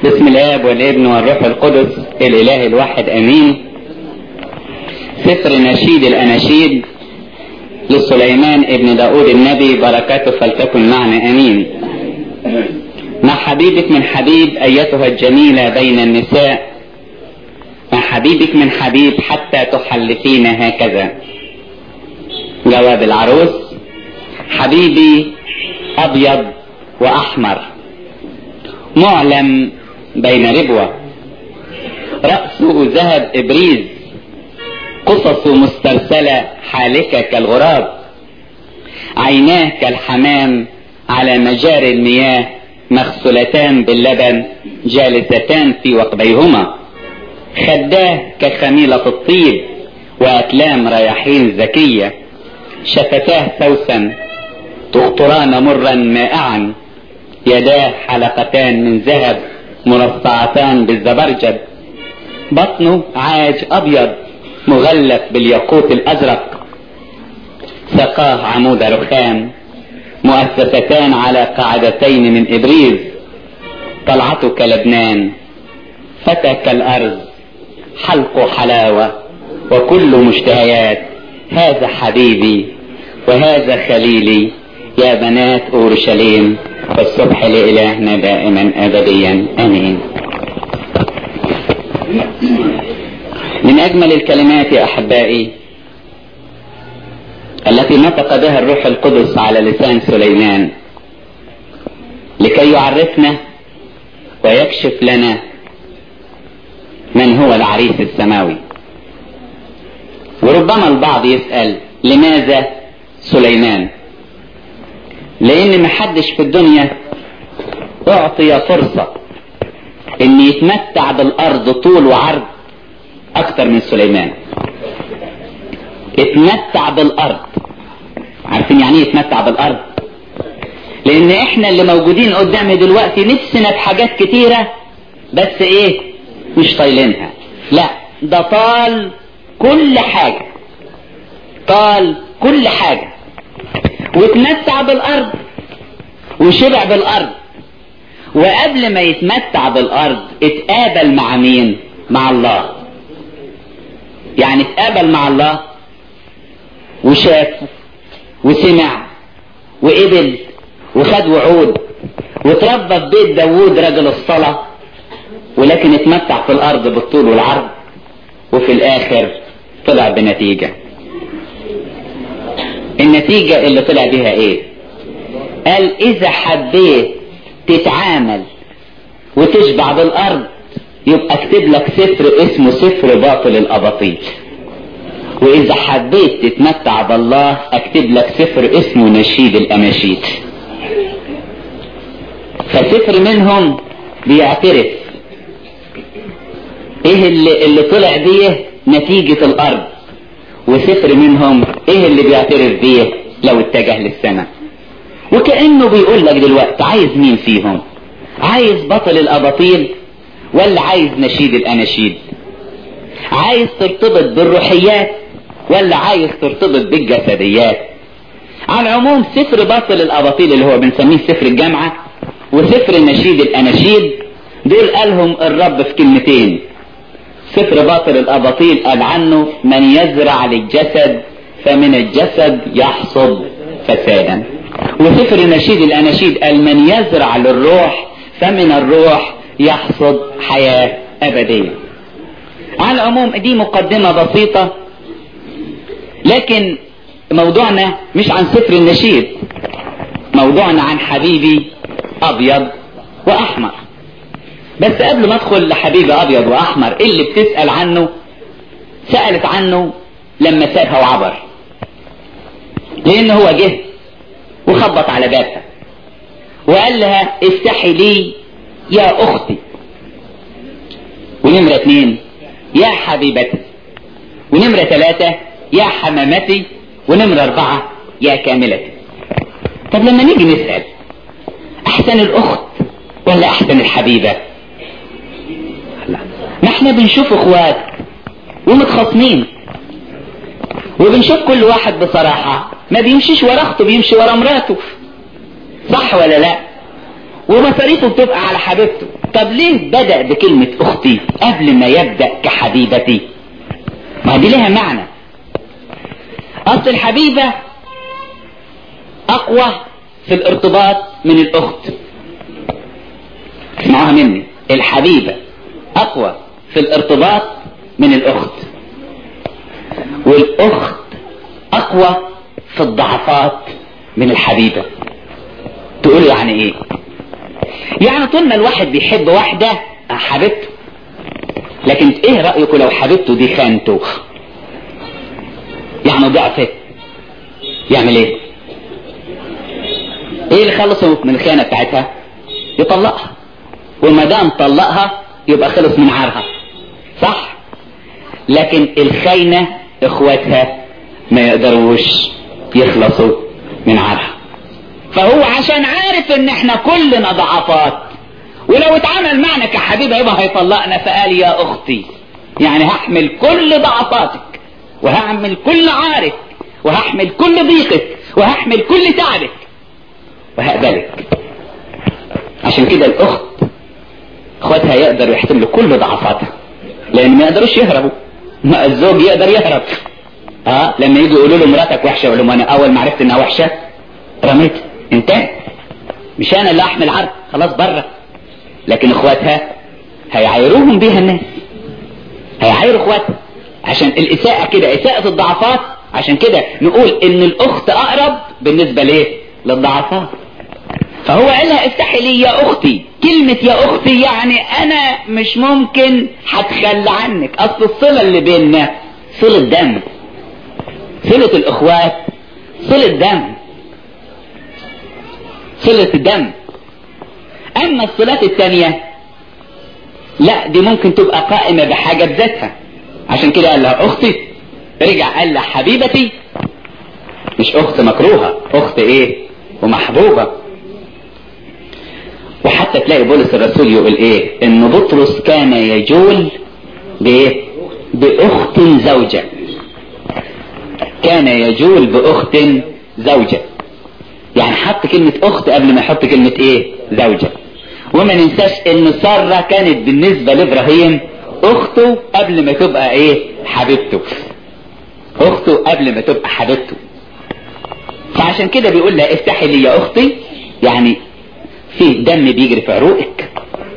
بسم الاب والابن والروح القدس الاله الواحد امين سفر نشيد الاناشيد لسليمان ابن داود النبي بركاته فلتكن معنا امين مع حبيبك من حبيب ايتها الجميلة بين النساء مع حبيبك من حبيب حتى تحلفين هكذا جواب العروس حبيبي ابيض واحمر معلم بين ربوة رأسه ذهب إبريز قصصه مسترسلة حالكة كالغراب عيناه كالحمام على مجاري المياه مغسولتان باللبن جالستان في وقبيهما خداه كخميلة الطيب وأكلام رياحين زكية شفتاه سوسا تخطران مرا مائعا يداه حلقتان من ذهب مرصعتان بالزبرجد بطنه عاج ابيض مغلف بالياقوت الازرق سقاه عمود رخام مؤسستان على قاعدتين من ابريز طلعته كلبنان فتى كالارز حلقه حلاوه وكل مشتهيات هذا حبيبي وهذا خليلي يا بنات اورشليم والصبح لإلهنا دائما أبديا آمين من أجمل الكلمات يا أحبائي التي نطق بها الروح القدس على لسان سليمان لكي يعرفنا ويكشف لنا من هو العريس السماوي وربما البعض يسأل لماذا سليمان لان محدش في الدنيا اعطي فرصة ان يتمتع بالارض طول وعرض اكتر من سليمان اتمتع بالارض عارفين يعني ايه يتمتع بالارض لان احنا اللي موجودين قدامي دلوقتي نفسنا بحاجات كتيرة بس ايه مش طايلينها لا ده طال كل حاجة طال كل حاجة واتمتع بالارض وشبع بالارض وقبل ما يتمتع بالارض اتقابل مع مين مع الله يعني اتقابل مع الله وشاف وسمع وقبل وخد وعود وتربى في بيت داوود رجل الصلاة ولكن اتمتع في الارض بالطول والعرض وفي الاخر طلع بنتيجه النتيجة اللي طلع بيها ايه قال اذا حبيت تتعامل وتشبع بالارض يبقى اكتب لك سفر اسمه سفر باطل الاباطيل واذا حبيت تتمتع بالله اكتب لك سفر اسمه نشيد الاناشيد فسفر منهم بيعترف ايه اللي, اللي طلع بيه نتيجة الارض وسفر منهم ايه اللي بيعترف بيه لو اتجه للسماء وكأنه بيقول لك دلوقتي عايز مين فيهم عايز بطل الاباطيل ولا عايز نشيد الاناشيد عايز ترتبط بالروحيات ولا عايز ترتبط بالجسديات على العموم سفر بطل الاباطيل اللي هو بنسميه سفر الجامعة وسفر نشيد الاناشيد دول قالهم الرب في كلمتين سفر باطل الاباطيل قال عنه من يزرع للجسد فمن الجسد يحصد فسادا وسفر نشيد الاناشيد قال من يزرع للروح فمن الروح يحصد حياة ابدية على العموم دي مقدمة بسيطة لكن موضوعنا مش عن سفر النشيد موضوعنا عن حبيبي ابيض واحمر بس قبل ما ادخل لحبيبي ابيض واحمر اللي بتسأل عنه سألت عنه لما سابها وعبر لان هو جه وخبط على بابها وقال لها افتحي لي يا اختي ونمرة اتنين يا حبيبتي ونمرة ثلاثة يا حمامتي ونمرة اربعة يا كاملتي طب لما نيجي نسأل احسن الاخت ولا احسن الحبيبة لا ما احنا بنشوف اخوات ومتخاصمين وبنشوف كل واحد بصراحة ما بيمشيش ورا اخته بيمشي ورا مراته صح ولا لا ومصاريفه بتبقى على حبيبته طب ليه بدأ بكلمة اختي قبل ما يبدأ كحبيبتي ما دي لها معنى اصل الحبيبة اقوى في الارتباط من الاخت اسمعوها مني الحبيبة اقوى في الارتباط من الاخت والاخت اقوى في الضعفات من الحبيبة تقولوا يعني ايه يعني طول ما الواحد بيحب واحدة حبيبته لكن ايه رأيكم لو حبيبته دي خانته يعني ضعفت يعمل ايه ايه اللي خلصه من الخيانة بتاعتها يطلقها وما دام طلقها يبقى خلص من عارها صح لكن الخاينة اخواتها ما يقدروش يخلصوا من عارها فهو عشان عارف ان احنا كلنا ضعفات ولو اتعامل معنا كحبيبة يبقى هيطلقنا فقال يا اختي يعني هحمل كل ضعفاتك وهعمل كل عارك وهحمل كل ضيقك وهحمل كل تعبك وهقبلك عشان كده الاخت اخواتها يقدروا يحتملوا كل ضعفاتها لان ما يقدروش يهربوا ما الزوج يقدر يهرب اه لما يجوا يقولوا له مراتك وحشه يقول لهم انا اول ما عرفت انها وحشه رميت انتهى مش انا اللي احمل عرض خلاص بره لكن اخواتها هيعايروهم بيها الناس هيعايروا اخواتها عشان الاساءة كده اساءة الضعفات عشان كده نقول ان الاخت اقرب بالنسبة ليه للضعفات فهو قالها افتحي لي يا اختي كلمة يا اختي يعني انا مش ممكن هتخلى عنك اصل الصلة اللي بيننا صلة دم صلة الاخوات صلة دم صلة الدم اما الصلات التانية لا دي ممكن تبقى قائمة بحاجة بذاتها عشان كده قال لها اختي رجع قال لها حبيبتي مش اخت مكروهة اخت ايه ومحبوبة وحتى تلاقي بولس الرسول يقول ايه ان بطرس كان يجول بايه باخت زوجة كان يجول باخت زوجة يعني حط كلمة اخت قبل ما يحط كلمة ايه زوجة وما ننساش ان سارة كانت بالنسبة لابراهيم اخته قبل ما تبقى ايه حبيبته اخته قبل ما تبقى حبيبته فعشان كده بيقول لها افتحي لي يا اختي يعني في دم بيجري في عروقك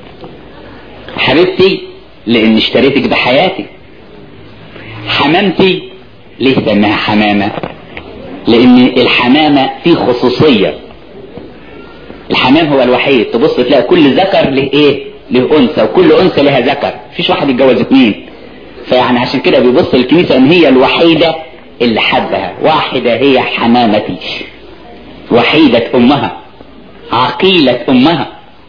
حبيبتي لان اشتريتك بحياتي حمامتي ليه سماها حمامة لان الحمامة فيه خصوصية الحمام هو الوحيد تبص تلاقي كل ذكر له ايه له انثى وكل انثى لها ذكر مفيش واحد يتجوز اثنين فيعني عشان كده بيبص الكنيسة ان هي الوحيدة اللي حبها واحدة هي حمامتي وحيدة امها عقيلة امها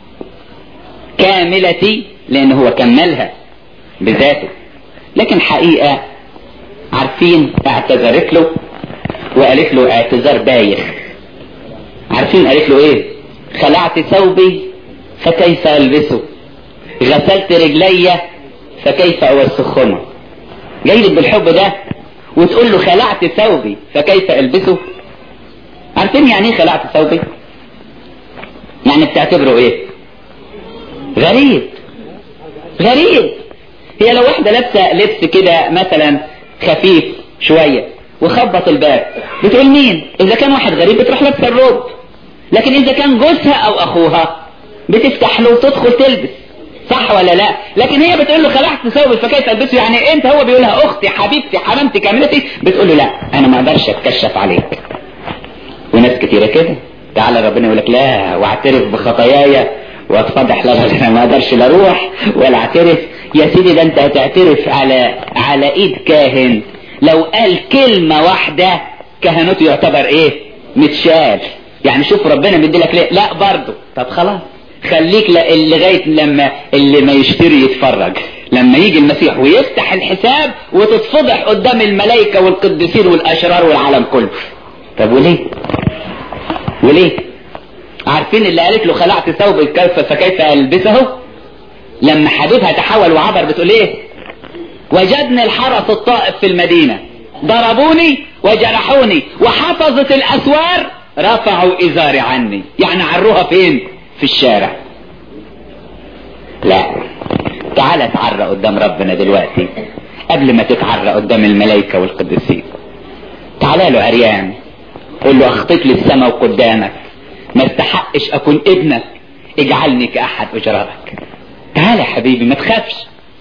كاملتي لان هو كملها بذاته لكن حقيقة عارفين اعتذرت له وقالت له اعتذار بايخ عارفين قالت له ايه خلعت ثوبي فكيف البسه غسلت رجلي فكيف اوسخهما جاي لك بالحب ده وتقول له خلعت ثوبي فكيف البسه عارفين يعني ايه خلعت ثوبي يعني بتعتبره ايه غريب غريب هي لو واحدة لابسة لبس كده مثلا خفيف شوية وخبط الباب بتقول مين اذا كان واحد غريب بتروح لابسة الروب لكن اذا كان جوزها او اخوها بتفتح له وتدخل تلبس صح ولا لا لكن هي بتقول له خلعت ثوبي فكيف البسه يعني انت هو بيقول لها اختي حبيبتي حمامتي كاملتي بتقول له لا انا ما اقدرش اتكشف عليك وناس كتيره كده تعالى ربنا يقول لك لا واعترف بخطاياي واتفضح لا انا ما اقدرش لا اروح ولا اعترف يا سيدي ده انت هتعترف على على ايد كاهن لو قال كلمه واحده كهنوته يعتبر ايه متشال يعني شوف ربنا مدي لك ليه لا برضه طب خلاص خليك لغايه لما اللي ما يشتري يتفرج لما يجي المسيح ويفتح الحساب وتتفضح قدام الملائكه والقديسين والاشرار والعالم كله طب وليه وليه عارفين اللي قالت له خلعت ثوب الكيف فكيف البسه لما حبيبها تحول وعبر بتقول ايه وجدني الحرس الطائف في المدينة ضربوني وجرحوني وحفظت الاسوار رفعوا ازاري عني يعني عروها فين في الشارع لا تعالى اتعرى قدام ربنا دلوقتي قبل ما تتعرى قدام الملائكة والقديسين تعالى له عريان قول له اخطيت لي السماء وقدامك ما استحقش اكون ابنك اجعلني كاحد اجرارك تعالى يا حبيبي ما تخافش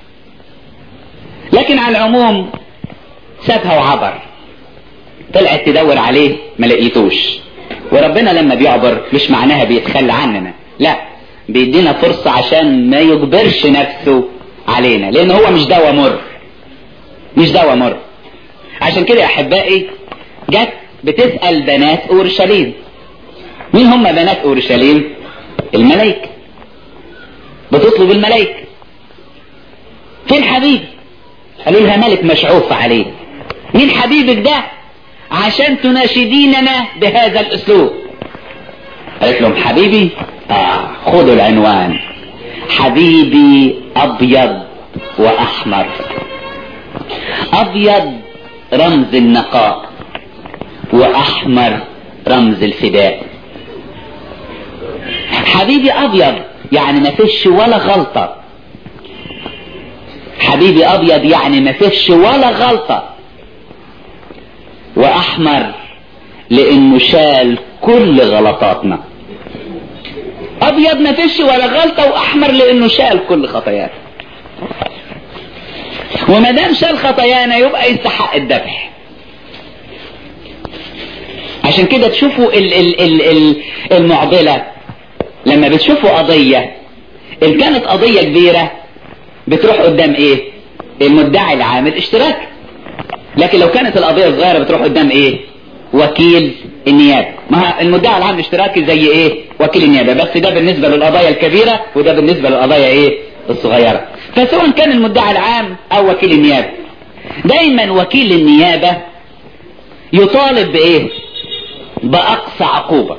لكن على العموم سابها وعبر طلعت تدور عليه ما لقيتوش وربنا لما بيعبر مش معناها بيتخلى عننا لا بيدينا فرصة عشان ما يجبرش نفسه علينا لان هو مش دواء مر مش دواء مر عشان كده يا احبائي جت بتسأل بنات اورشليم مين هم بنات اورشليم الملائكة بتطلب الملائكة فين حبيبي قالوا لها ملك مشعوف عليه مين حبيبك ده عشان تناشديننا بهذا الاسلوب قالت لهم حبيبي آه خذوا العنوان حبيبي ابيض واحمر ابيض رمز النقاء واحمر رمز الفداء حبيبي ابيض يعني ما فيش ولا غلطة حبيبي ابيض يعني ما فيش ولا غلطة واحمر لانه شال كل غلطاتنا ابيض ما فيش ولا غلطة واحمر لانه شال كل خطايانا وما دام شال خطايانا يبقى يستحق الذبح عشان كده تشوفوا ال ال ال ال المعضلة لما بتشوفوا قضية ان كانت قضية كبيرة بتروح قدام ايه المدعي العام الاشتراك لكن لو كانت القضية صغيرة بتروح قدام ايه وكيل النيابة ما المدعي العام الاشتراكي زي ايه وكيل النيابة بس ده بالنسبة للقضايا الكبيرة وده بالنسبة للقضايا ايه الصغيرة فسواء كان المدعي العام او وكيل النيابة دايما وكيل النيابة يطالب بايه باقصى عقوبة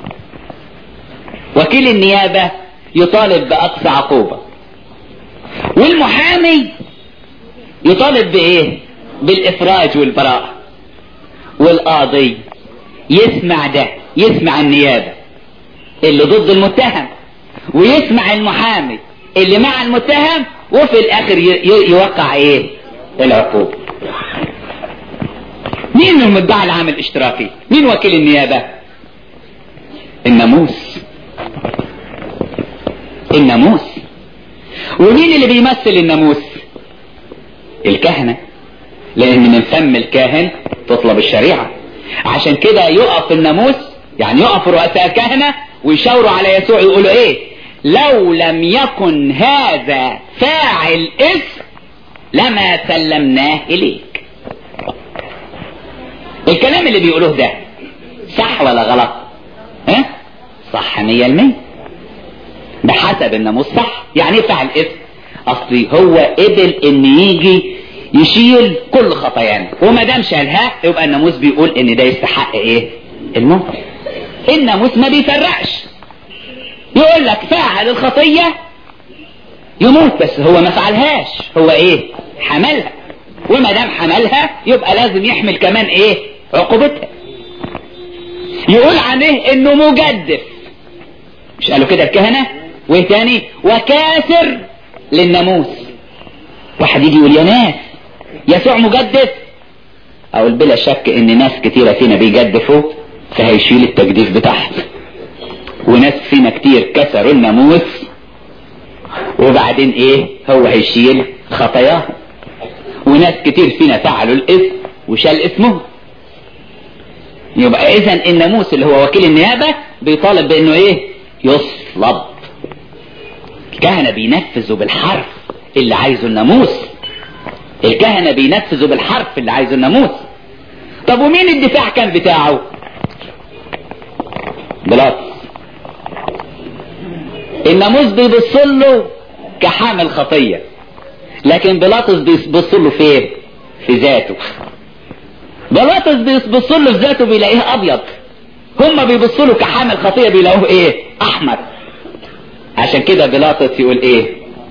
وكيل النيابة يطالب باقصى عقوبة والمحامي يطالب بايه بالافراج والبراءة والقاضي يسمع ده يسمع النيابة اللي ضد المتهم ويسمع المحامي اللي مع المتهم وفي الاخر يوقع ايه العقوبة مين المدعي العام الاشتراكي مين وكيل النيابة الناموس الناموس ومين اللي بيمثل الناموس الكهنة لان من فم الكاهن تطلب الشريعة عشان كده يقف الناموس يعني يقف رؤساء الكهنة ويشاوروا على يسوع يقولوا ايه لو لم يكن هذا فاعل اسم لما سلمناه اليك الكلام اللي بيقولوه ده صح ولا غلط ها صح مية المية بحسب الناموس صح يعني ايه فعل اسم اصلي هو قبل ان يجي يشيل كل خطايانا وما دام شالها يبقى الناموس بيقول ان ده يستحق ايه الموت الناموس ما بيفرقش يقول لك فاعل الخطية يموت بس هو ما فعلهاش هو ايه حملها وما دام حملها يبقى لازم يحمل كمان ايه عقوبتها يقول عليه انه مجدف مش قالوا كده الكهنة وايه تاني وكاسر للناموس واحد يجي يقول يا ناس يسوع مجدف اقول بلا شك ان ناس كتيرة فينا بيجدفوا فهيشيل التجديف بتاعهم وناس فينا كتير كسروا الناموس وبعدين ايه هو هيشيل خطاياه وناس كتير فينا فعلوا الاسم وشال اسمه يبقى اذا الناموس اللي هو وكيل النيابة بيطالب بانه ايه يصلب الكهنة بينفذوا بالحرف اللي عايزه الناموس الكهنة بينفذوا بالحرف اللي عايزه الناموس طب ومين الدفاع كان بتاعه بلاطس الناموس بيبص له كحامل خطية لكن بيلاطس بيبص له فين في ذاته بيلاطس بيبص له في ذاته بيلاقيه ابيض هما بيبصوا له كحامل خطية بيلاقوه ايه احمر عشان كده بيلاطس يقول ايه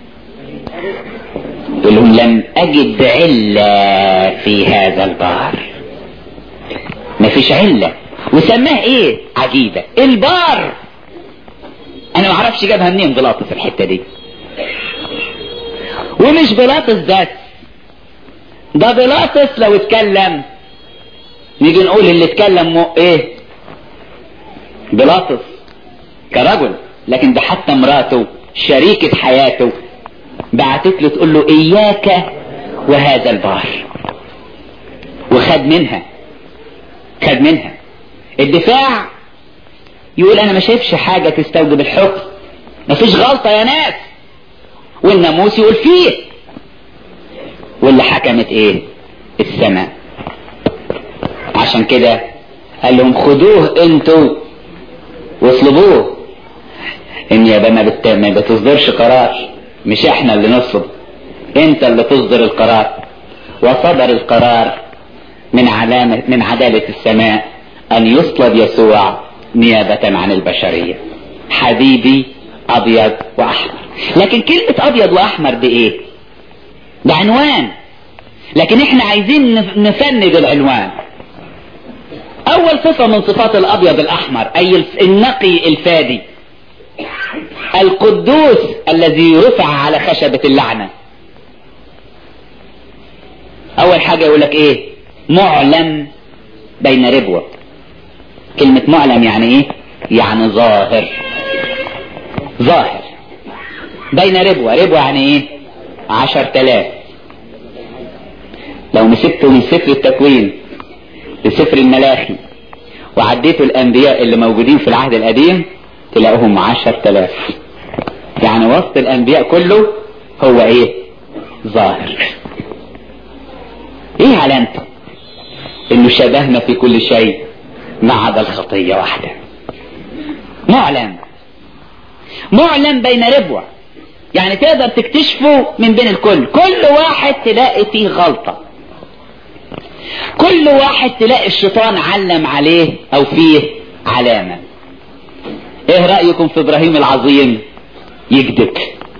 يقول لهم لم اجد علة في هذا البار مفيش علة وسماه ايه عجيبة البار انا ما اعرفش جابها منين بلاطس الحتة دي ومش بيلاطس بس ده بيلاطس لو اتكلم نيجي نقول اللي اتكلم مو ايه بيلاطس كرجل لكن ده حتى مراته شريكة حياته بعتت له تقول له اياك وهذا البار وخد منها خد منها الدفاع يقول انا ما شايفش حاجة تستوجب الحكم مفيش غلطة يا ناس والناموس يقول فيه واللي حكمت ايه السماء عشان كده قال لهم خدوه انتوا واصلبوه النيابة ما, بت... ما بتصدرش قرار مش احنا اللي نصب انت اللي تصدر القرار وصدر القرار من علامة من عدالة السماء ان يصلب يسوع نيابة عن البشرية حبيبي ابيض واحمر لكن كلمة ابيض واحمر دي ايه ده عنوان لكن احنا عايزين نفند العنوان اول صفة من صفات الابيض الاحمر اي النقي الفادي القدوس الذي رفع على خشبة اللعنة اول حاجة يقول لك ايه معلم بين ربوة كلمة معلم يعني ايه يعني ظاهر ظاهر بين ربوة ربوة يعني ايه عشر تلاف لو مسكته من سفر التكوين لسفر الملاخي وعديتوا الانبياء اللي موجودين في العهد القديم تلاقوهم عشر تلاف يعني وسط الانبياء كله هو ايه ظاهر ايه علامته انه شبهنا في كل شيء ما عدا الخطية واحدة معلم معلم بين ربوة يعني تقدر تكتشفه من بين الكل كل واحد تلاقي فيه غلطة كل واحد تلاقي الشيطان علم عليه او فيه علامة ايه رأيكم في ابراهيم العظيم يكذب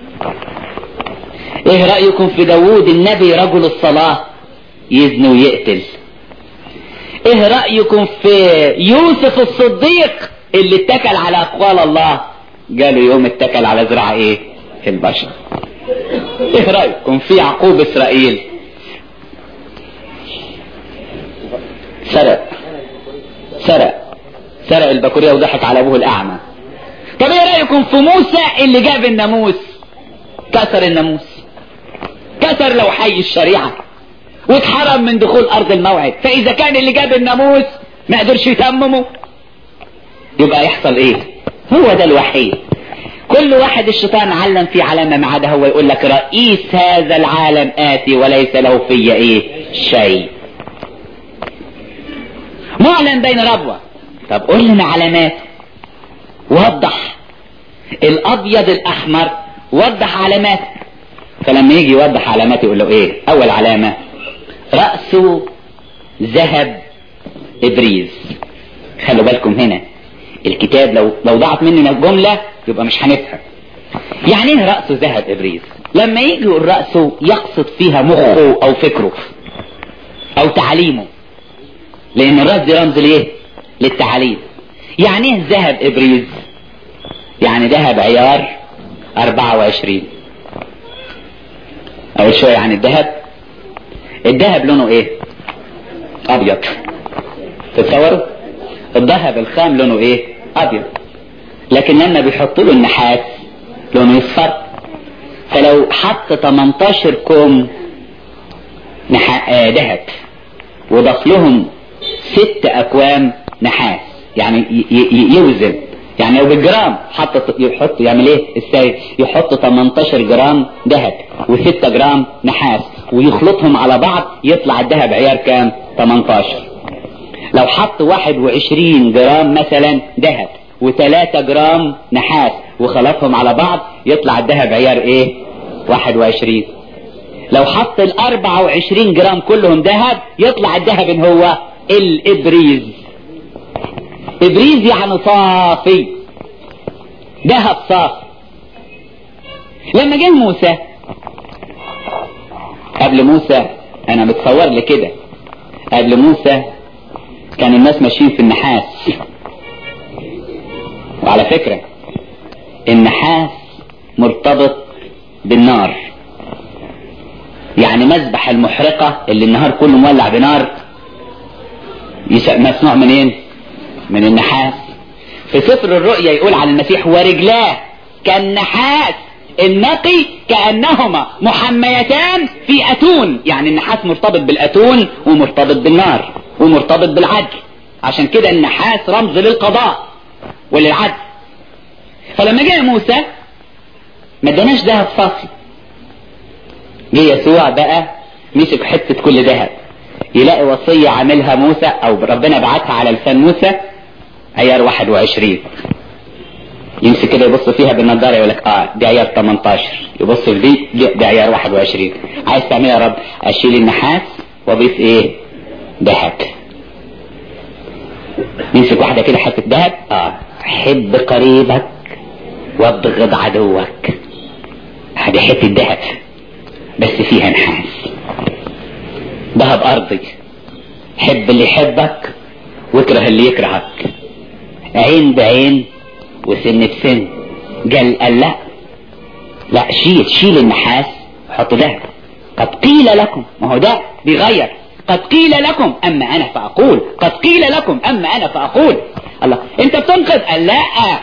ايه رأيكم في داوود النبي رجل الصلاة يزني ويقتل ايه رأيكم في يوسف الصديق اللي اتكل على اقوال الله قالوا يوم اتكل على زرع ايه البشر ايه رأيكم في يعقوب اسرائيل سرق سرق سرق البكورية وضحك على ابوه الاعمى طب ايه رأيكم في موسى اللي جاب الناموس كسر الناموس كسر لو حي الشريعة واتحرم من دخول ارض الموعد فاذا كان اللي جاب الناموس ما قدرش يتممه يبقى يحصل ايه هو ده الوحيد كل واحد الشيطان علم فيه علامة ما عدا هو يقول لك رئيس هذا العالم آتي وليس له في ايه شيء معلن بين ربوة طب قول لنا علامات وضح الابيض الاحمر وضح علامات فلما يجي يوضح علامات يقول له ايه اول علامة رأسه ذهب ابريز خلوا بالكم هنا الكتاب لو لو ضاعت مننا الجملة يبقى مش هنفهم يعني ايه رأسه ذهب ابريز لما يجي يقول رأسه يقصد فيها مخه او فكره او تعليمه لان الراس دي رمز لايه للتعليم يعني ايه ذهب ابريز يعني ذهب عيار 24 اول شوية عن الذهب الذهب لونه ايه ابيض تتصوروا الذهب الخام لونه ايه ابيض لكن لما بيحطوا له النحاس لونه يصفر فلو حط 18 كوم نح... آه ذهب وضاف لهم ست اكوام نحاس يعني ي... ي... يوزن يعني لو بالجرام حط يحط يعمل ايه السيد يحط 18 جرام ذهب و6 جرام نحاس ويخلطهم على بعض يطلع الذهب عيار كام 18 لو حط 21 جرام مثلا ذهب و3 جرام نحاس وخلطهم على بعض يطلع الذهب عيار ايه 21 لو حط ال 24 جرام كلهم ذهب يطلع الذهب ان هو الابريز ابريز يعني صافي ذهب صافي لما جه موسى قبل موسى انا متصور لي كده قبل موسى كان الناس ماشيين في النحاس وعلى فكرة النحاس مرتبط بالنار يعني مذبح المحرقة اللي النهار كله مولع بنار مصنوع منين من النحاس في سفر الرؤيا يقول عن المسيح ورجلاه كالنحاس النقي كأنهما محميتان في أتون يعني النحاس مرتبط بالأتون ومرتبط بالنار ومرتبط بالعدل عشان كده النحاس رمز للقضاء وللعدل فلما جاء موسى ما اداناش ذهب صافي جه يسوع بقى مسك حتة كل ذهب يلاقي وصية عاملها موسى او ربنا بعتها على لسان موسى عيار 21 يمسك كده يبص فيها بالنضارة يقول لك اه دي عيار 18 يبص في دي دي, دي عيار 21 عايز تعمل يا رب اشيل النحاس واضيف ايه ذهب يمسك واحدة كده حتة ذهب اه حب قريبك وابغض عدوك هذه حتة ذهب بس فيها نحاس ذهب ارضي حب اللي يحبك واكره اللي يكرهك عين بعين وسن بسن قال قال لا لا شيل شيل النحاس وحط ذهب قد قيل لكم ما هو ده بيغير قد قيل لكم اما انا فاقول قد قيل لكم اما انا فاقول الله انت بتنقذ قال لا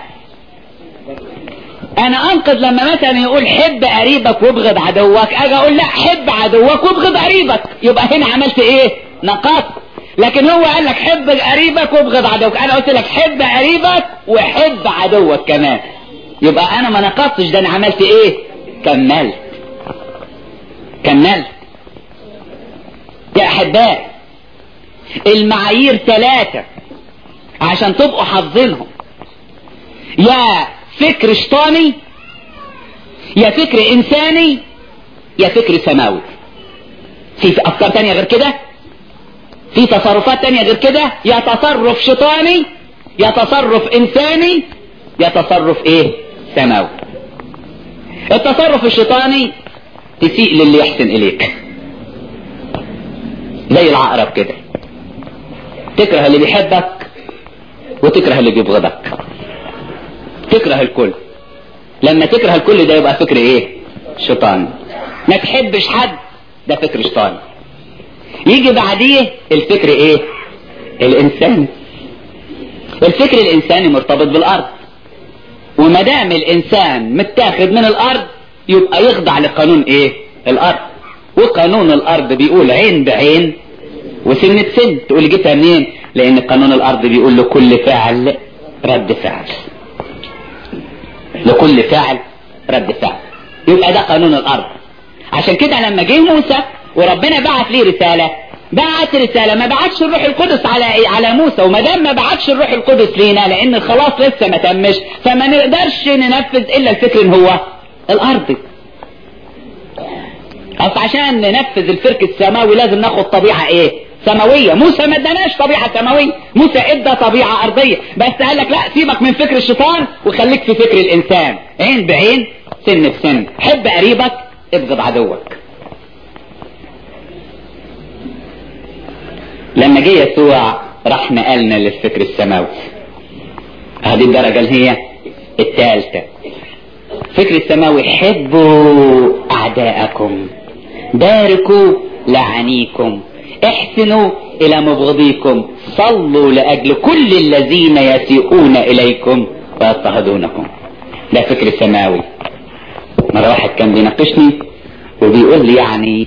انا انقذ لما مثلا يقول حب قريبك وابغض عدوك اجي اقول لا حب عدوك وابغض قريبك يبقى هنا عملت ايه نقصت لكن هو قال لك حب قريبك وابغض عدوك انا قلت لك حب قريبك وحب عدوك كمان يبقى انا ما نقصتش ده انا عملت ايه كملت كملت يا احباء المعايير ثلاثة عشان تبقوا حافظينهم يا فكر شيطاني يا فكر انساني يا فكر سماوي في افكار تانية غير كده في تصرفات تانية غير كده يا تصرف شيطاني يا تصرف انساني يا تصرف ايه سماوي التصرف الشيطاني تسيء للي يحسن اليك زي العقرب كده تكره اللي بيحبك وتكره اللي بيبغضك تكره الكل لما تكره الكل ده يبقى فكر ايه شيطان ما تحبش حد ده فكر شيطان يجي بعديه الفكر ايه الانساني الفكر الانساني مرتبط بالارض وما دام الانسان متاخد من الارض يبقى يخضع لقانون ايه الارض وقانون الارض بيقول عين بعين وسن بسن تقول جبتها منين لان قانون الارض بيقول لكل فعل رد فعل لكل فعل رد فعل يبقى ده قانون الارض عشان كده لما جه موسى وربنا بعت ليه رسالة بعت رسالة ما بعتش الروح القدس على على موسى وما دام ما بعتش الروح القدس لينا لان الخلاص لسه ما تمش فما نقدرش ننفذ الا الفكر ان هو الارضي اصل عشان ننفذ الفكر السماوي لازم ناخد طبيعة ايه سماوية موسى ما اداناش طبيعة سماوية موسى ادى طبيعة ارضية بس قال لك لا سيبك من فكر الشيطان وخليك في فكر الانسان عين بعين سن بسن حب قريبك ابغض عدوك لما جه يسوع راح نقلنا للفكر السماوي هذه الدرجة اللي هي الثالثة فكر السماوي حبوا أعداءكم باركوا لعنيكم احسنوا إلى مبغضيكم صلوا لأجل كل الذين يسيئون إليكم ويضطهدونكم ده فكر سماوي مرة واحد كان بيناقشني وبيقول لي يعني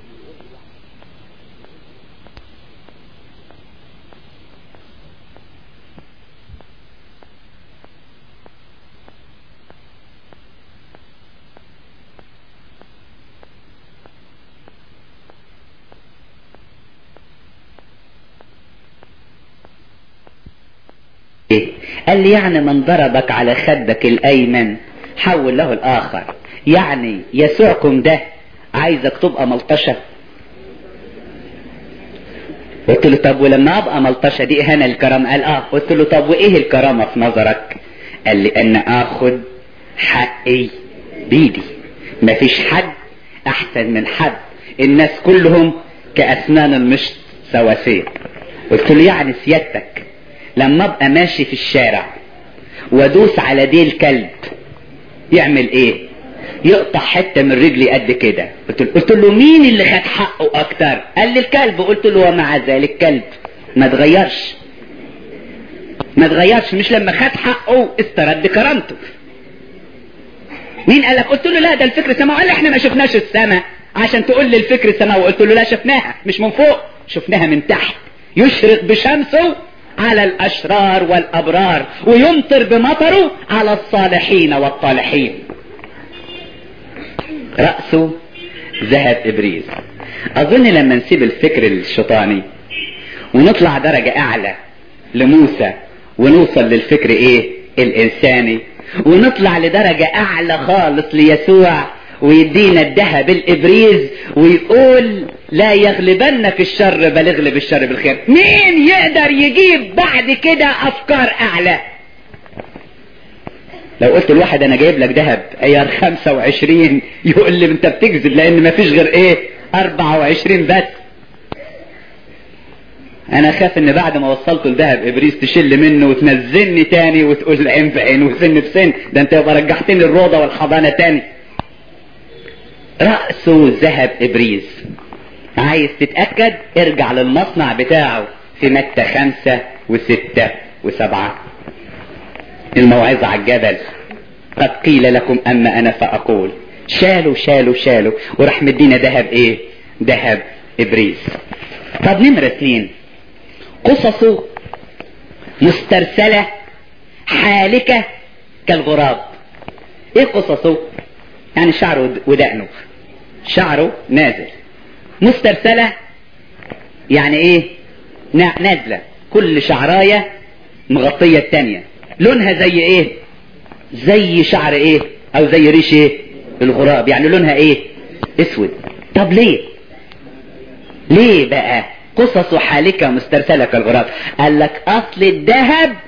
قال لي يعني من ضربك على خدك الايمن حول له الاخر يعني يسوعكم ده عايزك تبقى ملطشة قلت له طب ولما ابقى ملطشة دي اهانة الكرامة قال اه قلت له طب وايه الكرامة في نظرك قال لي ان اخد حقي بيدي مفيش حد احسن من حد الناس كلهم كاسنان المشط سواسية قلت له يعني سيادتك لما ابقى ماشي في الشارع وادوس على ديل كلب يعمل ايه يقطع حته من رجلي قد كده قلت له قلت له مين اللي خد حقه اكتر قال لي الكلب قلت له ومع ذلك كلب ما تغيرش ما تغيرش مش لما خد حقه استرد كرامته مين قال لك قلت له لا ده الفكر السماوي قال لي احنا ما شفناش السماء عشان تقول لي الفكر السماوي قلت له لا شفناها مش من فوق شفناها من تحت يشرق بشمسه على الاشرار والابرار ويمطر بمطره على الصالحين والطالحين رأسه ذهب ابريز اظن لما نسيب الفكر الشيطاني ونطلع درجة اعلى لموسى ونوصل للفكر ايه الانساني ونطلع لدرجة اعلى خالص ليسوع ويدينا الذهب الابريز ويقول لا يغلبنك الشر بل اغلب الشر بالخير مين يقدر يجيب بعد كده افكار اعلى لو قلت لواحد انا جايب لك ذهب ايار 25 يقول لي انت بتكذب لان مفيش غير ايه 24 بس انا خاف ان بعد ما وصلت الذهب ابريس تشل منه وتنزلني تاني وتقول عين في عين وسن في سن ده انت يبقى رجعتني الروضه والحضانه تاني رأسه ذهب ابريز عايز تتأكد ارجع للمصنع بتاعه في متى خمسة وستة وسبعة الموعظة على الجبل قد قيل لكم أما أنا فأقول شالوا شالوا شالوا وراح مدينا ذهب ايه ذهب ابريز طب نمرة اثنين قصصه مسترسلة حالكة كالغراب ايه قصصه يعني شعره ودقنه شعره نازل مسترسلة يعني ايه نازلة كل شعراية مغطية التانية لونها زي ايه زي شعر ايه او زي ريش ايه الغراب يعني لونها ايه اسود طب ليه ليه بقى قصص حالكة مسترسلة كالغراب قال لك اصل الذهب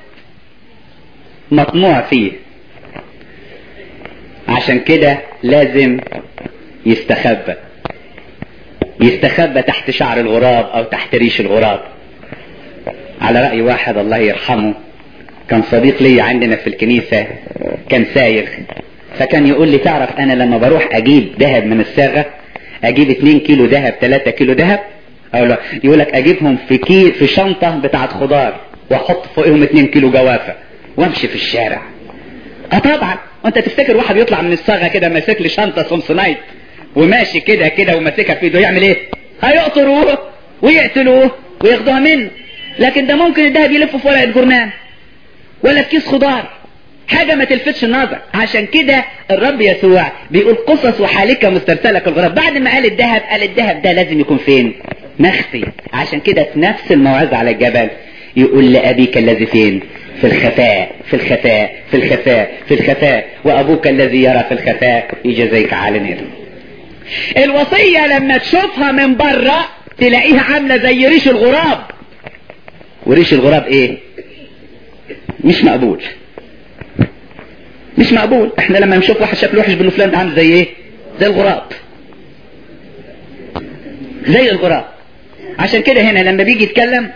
مطموع فيه عشان كده لازم يستخبى يستخبى تحت شعر الغراب او تحت ريش الغراب على رأي واحد الله يرحمه كان صديق لي عندنا في الكنيسة كان سايغ فكان يقول لي تعرف انا لما بروح اجيب ذهب من الصاغة اجيب 2 كيلو ذهب 3 كيلو ذهب او لا يقول لك اجيبهم في كي في شنطة بتاعت خضار واحط فوقهم 2 كيلو جوافة وامشي في الشارع اه طبعا وانت تفتكر واحد يطلع من الصاغة كده ماسك لي شنطة سمسونايت وماشي كده كده وماسكها في ايده يعمل ايه هيقطروه ويقتلوه وياخدوها منه لكن ده ممكن الذهب يلفه في ورقة جرنان ولا في كيس خضار حاجة ما تلفتش النظر عشان كده الرب يسوع بيقول قصص وحالكة مسترسلة كالغراب بعد ما قال الذهب قال الذهب ده لازم يكون فين مخفي عشان كده في نفس الموعظة على الجبل يقول لأبيك الذي فين في الخفاء في الخفاء في الخفاء في الخفاء وأبوك الذي يرى في الخفاء يجازيك على الوصية لما تشوفها من بره تلاقيها عاملة زي ريش الغراب وريش الغراب ايه مش مقبول مش مقبول احنا لما نشوف واحد شكله وحش بنقول فلان ده عامل زي ايه زي الغراب زي الغراب عشان كده هنا لما بيجي يتكلم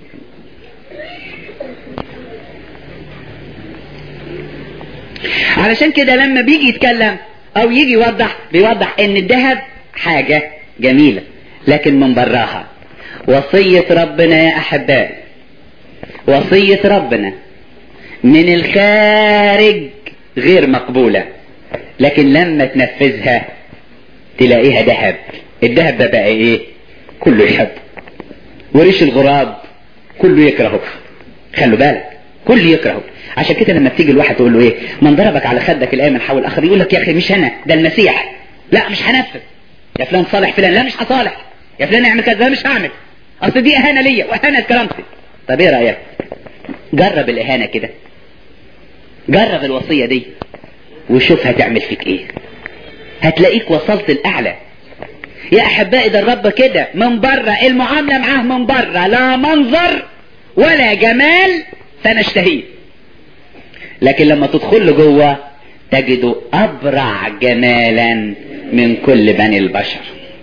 علشان كده لما بيجي يتكلم او يجي يوضح بيوضح ان الذهب حاجة جميلة لكن من براها وصية ربنا يا احبائي وصية ربنا من الخارج غير مقبولة لكن لما تنفذها تلاقيها ذهب الذهب ده بقى ايه كله يحب وريش الغراب كله يكرهه خلوا بالك كل يكرهه عشان كده لما بتيجي الواحد تقول له ايه من ضربك على خدك الايمن حول الاخر يقول لك يا اخي مش انا ده المسيح لا مش هنفذ يا فلان صالح فلان لا مش هصالح يا فلان اعمل كذا لا مش هعمل اصل دي اهانه ليا واهانه كرامتي طب ايه رايك جرب الاهانه كده جرب الوصيه دي وشوف هتعمل فيك ايه هتلاقيك وصلت الاعلى يا احبائي ده الرب كده من بره المعامله معاه من بره لا منظر ولا جمال فنشتهيه لكن لما تدخل له جوه تجده ابرع جمالا من كل بني البشر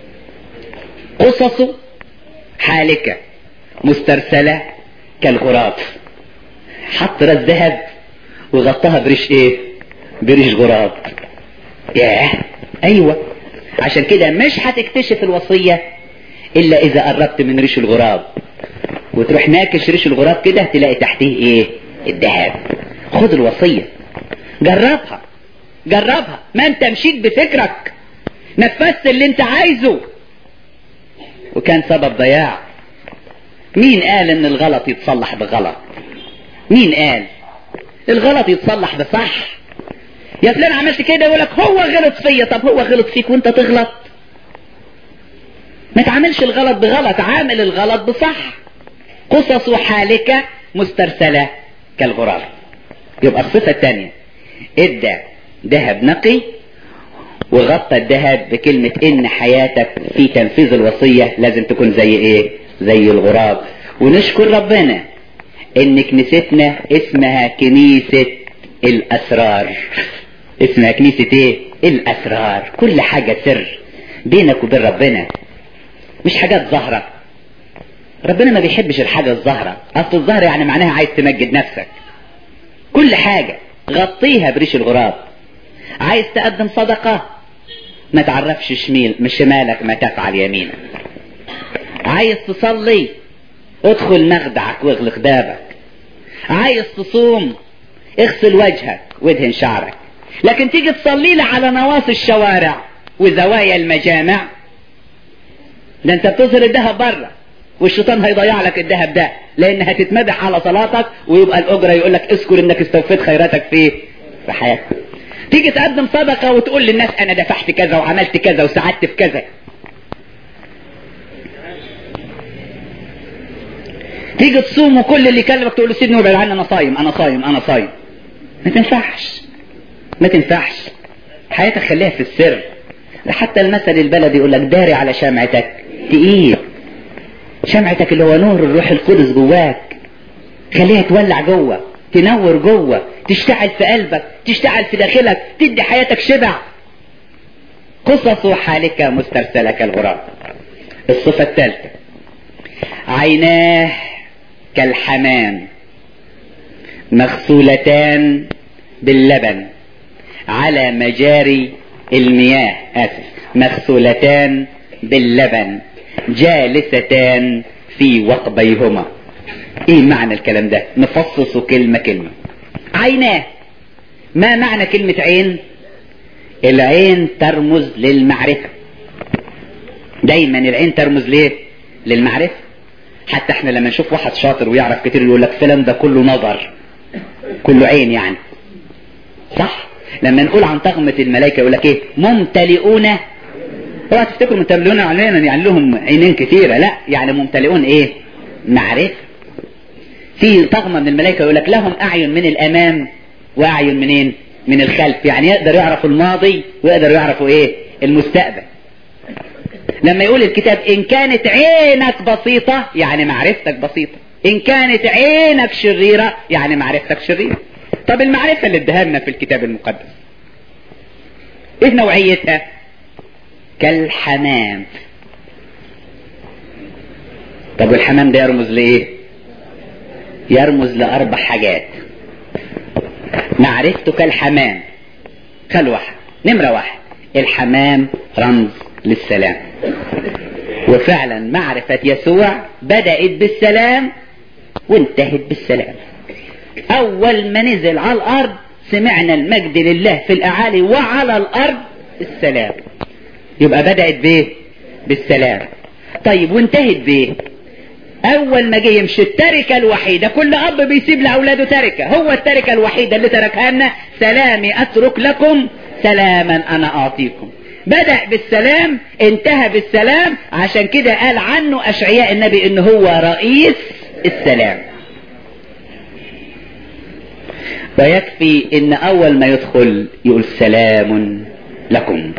قصصه حالكة مسترسلة كالغراب حط راس ذهب وغطاها بريش ايه بريش غراب ياه ايوه عشان كده مش هتكتشف الوصية الا اذا قربت من ريش الغراب وتروح ناكش ريش الغراب كده تلاقي تحتيه ايه الذهب خد الوصية جربها جربها ما انت مشيت بفكرك نفذت اللي انت عايزه وكان سبب ضياع مين قال ان الغلط يتصلح بغلط مين قال الغلط يتصلح بصح يا فلان عملت كده يقول لك هو غلط فيا طب هو غلط فيك وانت تغلط ما تعملش الغلط بغلط عامل الغلط بصح قصص حالك مسترسلة كالغراب يبقى الصفة الثانية ادى ذهب نقي وغطى الذهب بكلمة ان حياتك في تنفيذ الوصية لازم تكون زي ايه زي الغراب ونشكر ربنا ان كنيستنا اسمها كنيسة الاسرار اسمها كنيسة ايه الاسرار كل حاجة سر بينك وبين ربنا مش حاجات ظاهرة ربنا ما بيحبش الحاجة الظاهرة اصل الظاهرة يعني معناها عايز تمجد نفسك كل حاجة غطيها بريش الغراب عايز تقدم صدقة ما تعرفش شميل مش شمالك ما تفعل يمينك عايز تصلي ادخل مخدعك واغلق بابك عايز تصوم اغسل وجهك وادهن شعرك لكن تيجي تصلي لي على نواصي الشوارع وزوايا المجامع ده انت بتظهر الذهب بره والشيطان هيضيع لك الذهب ده لان هتتمدح على صلاتك ويبقى الاجره يقول لك اذكر انك استوفيت خيراتك في في حياتك تيجي تقدم صدقه وتقول للناس انا دفعت كذا وعملت كذا وساعدت في كذا تيجي تصوم وكل اللي يكلمك تقول له سيبني وابعد عني انا صايم انا صايم انا صايم ما تنفعش ما تنفعش حياتك خليها في السر ده حتى المثل البلدي يقول لك داري على شمعتك تقيل شمعتك اللي هو نور الروح القدس جواك خليها تولع جوه تنور جوه تشتعل في قلبك تشتعل في داخلك تدي حياتك شبع قصص حالك مسترسلة كالغراب الصفة الثالثة عيناه كالحمام مغسولتان باللبن على مجاري المياه آسف مغسولتان باللبن جالستان في وقبيهما ايه معنى الكلام ده نفصصه كلمة كلمة عيناه ما معنى كلمة عين العين ترمز للمعرفة دايما العين ترمز ليه للمعرفة حتى احنا لما نشوف واحد شاطر ويعرف كتير يقول لك فلان ده كله نظر كله عين يعني صح لما نقول عن طغمة الملائكة يقول لك ايه ممتلئون اوعى تفتكروا ممتلئون علينا يعني لهم عينين كثيرة لا يعني ممتلئون ايه معرفة في طغمة من الملائكة يقول لك لهم اعين من الامام واعين منين من الخلف يعني يقدر يعرفوا الماضي ويقدر يعرفوا ايه المستقبل لما يقول الكتاب ان كانت عينك بسيطة يعني معرفتك بسيطة ان كانت عينك شريرة يعني معرفتك شريرة طب المعرفة اللي ادها لنا في الكتاب المقدس ايه نوعيتها كالحمام طب والحمام ده يرمز لايه يرمز لاربع حاجات معرفته كالحمام خل واحد نمرة واحد الحمام رمز للسلام وفعلا معرفة يسوع بدأت بالسلام وانتهت بالسلام اول ما نزل على الارض سمعنا المجد لله في الاعالي وعلى الارض السلام يبقى بدأت بايه بالسلام طيب وانتهت بايه اول ما جه يمشي التركة الوحيدة كل اب بيسيب لاولاده تركة هو التركة الوحيدة اللي تركها لنا سلامي اترك لكم سلاما انا اعطيكم بدأ بالسلام انتهى بالسلام عشان كده قال عنه اشعياء النبي ان هو رئيس السلام ويكفي ان اول ما يدخل يقول سلام لكم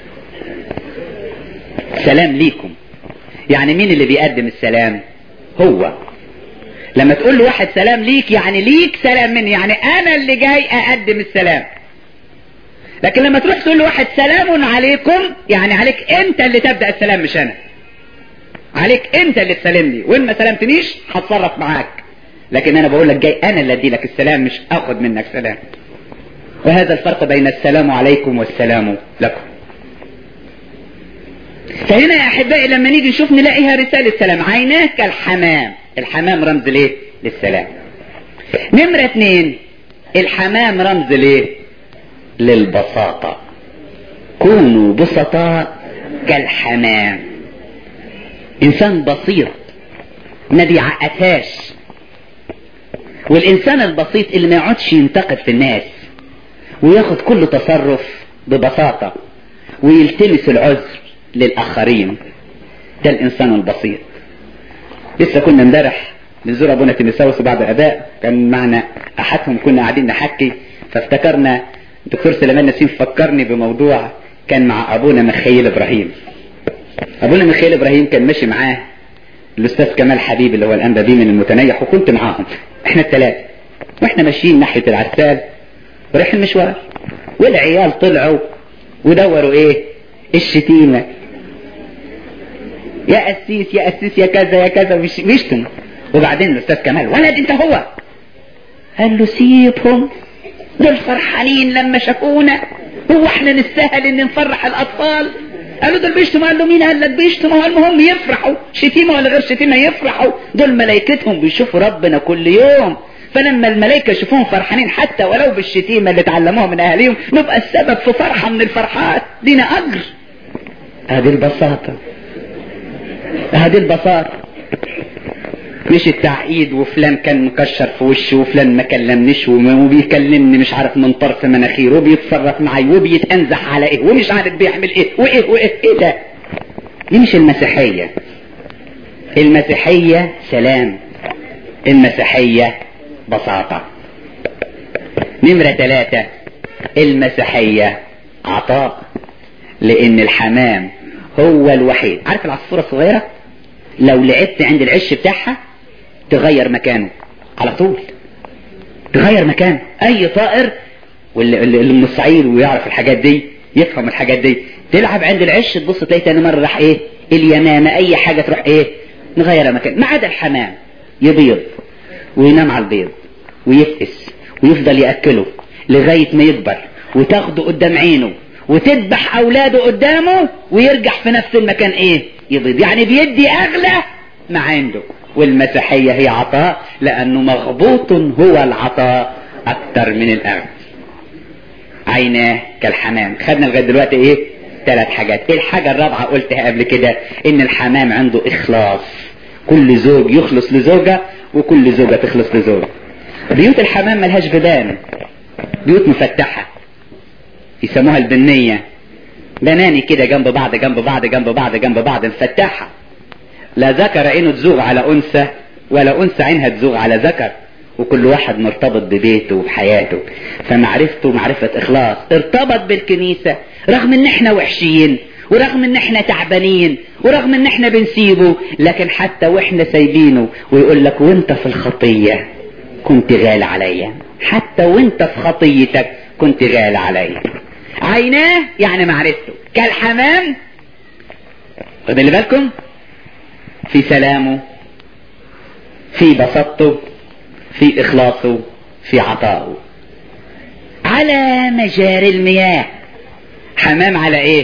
سلام ليكم يعني مين اللي بيقدم السلام هو لما تقول له واحد سلام ليك يعني ليك سلام مني يعني انا اللي جاي اقدم السلام لكن لما تروح تقول له واحد سلام عليكم يعني عليك انت اللي تبدأ السلام مش انا عليك انت اللي تسلم لي وان ما سلمتنيش هتصرف معاك لكن انا بقول لك جاي انا اللي ادي لك السلام مش اخد منك سلام وهذا الفرق بين السلام عليكم والسلام لكم فهنا يا احبائي لما نيجي نشوف نلاقيها رسالة سلام عيناه كالحمام الحمام رمز ليه للسلام نمرة اتنين الحمام رمز ليه للبساطة كونوا بسطاء كالحمام انسان بسيط ما بيعقدهاش والانسان البسيط اللي ما يقعدش ينتقد في الناس وياخد كل تصرف ببساطة ويلتمس العذر للاخرين ده الانسان البسيط لسه كنا امبارح بنزور ابونا تيمساوس وبعض الاباء كان معنا احدهم كنا قاعدين نحكي فافتكرنا الدكتور سليمان نسيم فكرني بموضوع كان مع ابونا مخيل ابراهيم ابونا مخيل ابراهيم كان ماشي معاه الاستاذ كمال حبيب اللي هو الانبا بيه من المتنيح وكنت معاهم احنا الثلاثه واحنا ماشيين ناحيه العسال ورايح المشوار والعيال طلعوا ودوروا ايه الشتيمه يا قسيس يا قسيس يا كذا يا كذا مش بيشتم وبعدين الاستاذ كمال ولد انت هو قال له سيبهم دول فرحانين لما شافونا هو احنا نستاهل ان نفرح الاطفال قالوا دول بيشتموا قال له مين قال لك بيشتموا المهم يفرحوا شتيمه ولا غير شتيمه يفرحوا دول ملائكتهم بيشوفوا ربنا كل يوم فلما الملائكة يشوفوهم فرحانين حتى ولو بالشتيمة اللي اتعلموها من اهاليهم نبقى السبب في فرحة من الفرحات لينا اجر هذه البساطة هذه البساطة مش التعقيد وفلان كان مكشر في وشه وفلان ما كلمنيش وبيكلمني مش عارف من طرف مناخيره وبيتصرف معي وبيتنزح على ايه ومش عارف بيعمل ايه وايه وايه ايه ده دي مش المسيحية المسيحية سلام المسيحية بساطة نمرة ثلاثة المسيحية عطاء لان الحمام هو الوحيد عارف العصفورة الصغيرة لو لعبت عند العش بتاعها تغير مكانه على طول تغير مكانه اي طائر واللي اللي من الصعيد ويعرف الحاجات دي يفهم الحاجات دي تلعب عند العش تبص تلاقي تاني مرة راح ايه اليمامة اي حاجة تروح ايه نغير مكان ما عدا الحمام يبيض وينام على البيض ويفقس ويفضل يأكله لغاية ما يكبر وتاخده قدام عينه وتذبح اولاده قدامه ويرجع في نفس المكان ايه يبيض يعني بيدي اغلى ما عنده والمسيحية هي عطاء لانه مغبوط هو العطاء اكتر من الاغنى عيناه كالحمام خدنا لغاية دلوقتي ايه ثلاث حاجات ايه الحاجة الرابعة قلتها قبل كده ان الحمام عنده اخلاص كل زوج يخلص لزوجة وكل زوجة تخلص لزوج بيوت الحمام ملهاش بيبان بيوت مفتحة يسموها البنية بناني كده جنب بعض جنب بعض جنب بعض جنب بعض مفتحة لا ذكر عينه تزوغ على أنثى ولا أنثى عينها تزوغ على ذكر وكل واحد مرتبط ببيته وبحياته فمعرفته معرفة إخلاص ارتبط بالكنيسة رغم ان احنا وحشيين ورغم ان احنا تعبانين ورغم ان احنا بنسيبه لكن حتى واحنا سايبينه ويقول لك وانت في الخطية كنت غالي عليا حتى وانت في خطيتك كنت غالي عليا عيناه يعني معرفته كالحمام خد اللي بالكم في سلامه في بساطته في اخلاصه في عطائه على مجاري المياه حمام على ايه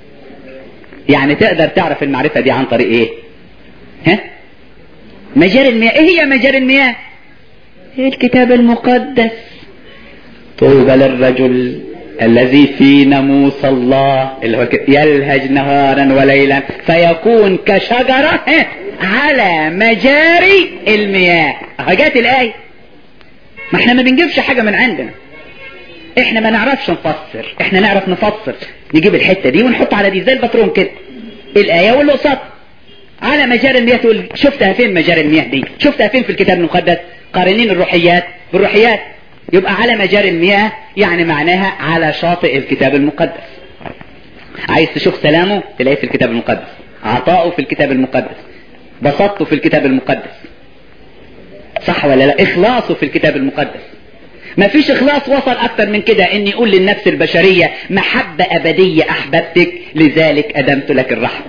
يعني تقدر تعرف المعرفة دي عن طريق ايه ها مجاري المياه ايه هي مجاري المياه هي الكتاب المقدس طوبى للرجل الذي في ناموس الله اللي هو يلهج نهارا وليلا فيكون كشجرة على مجاري المياه جات الآية ما احنا ما بنجيبش حاجة من عندنا احنا ما نعرفش نفسر احنا نعرف نفسر نجيب الحتة دي ونحط على دي زي الباترون كده الآية واللي قصاد على مجاري المياه تقول شفتها فين مجاري المياه دي شفتها فين في الكتاب المقدس قارنين الروحيات بالروحيات يبقى على مجاري المياه يعني معناها على شاطئ الكتاب المقدس عايز تشوف سلامه تلاقيه في الكتاب المقدس عطاؤه في الكتاب المقدس بسطته في الكتاب المقدس صح ولا لا اخلاصه في الكتاب المقدس ما فيش اخلاص وصل اكتر من كده ان يقول للنفس البشرية محبة ابدية احببتك لذلك ادمت لك الرحمة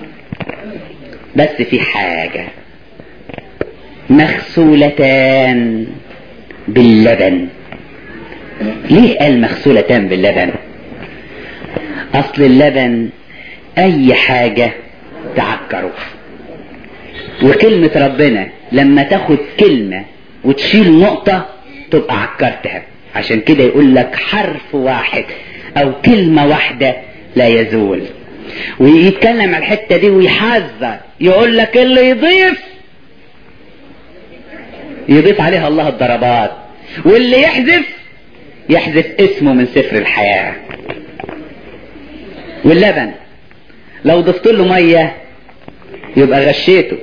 بس في حاجة مغسولتان باللبن ليه قال مغسولة باللبن اصل اللبن اي حاجة تعكره وكلمة ربنا لما تاخد كلمة وتشيل نقطة تبقى عكرتها عشان كده يقول لك حرف واحد او كلمة واحدة لا يزول ويتكلم على الحتة دي ويحذر يقول لك اللي يضيف يضيف عليها الله الضربات واللي يحذف يحذف اسمه من سفر الحياة واللبن لو ضفت له مية يبقى غشيته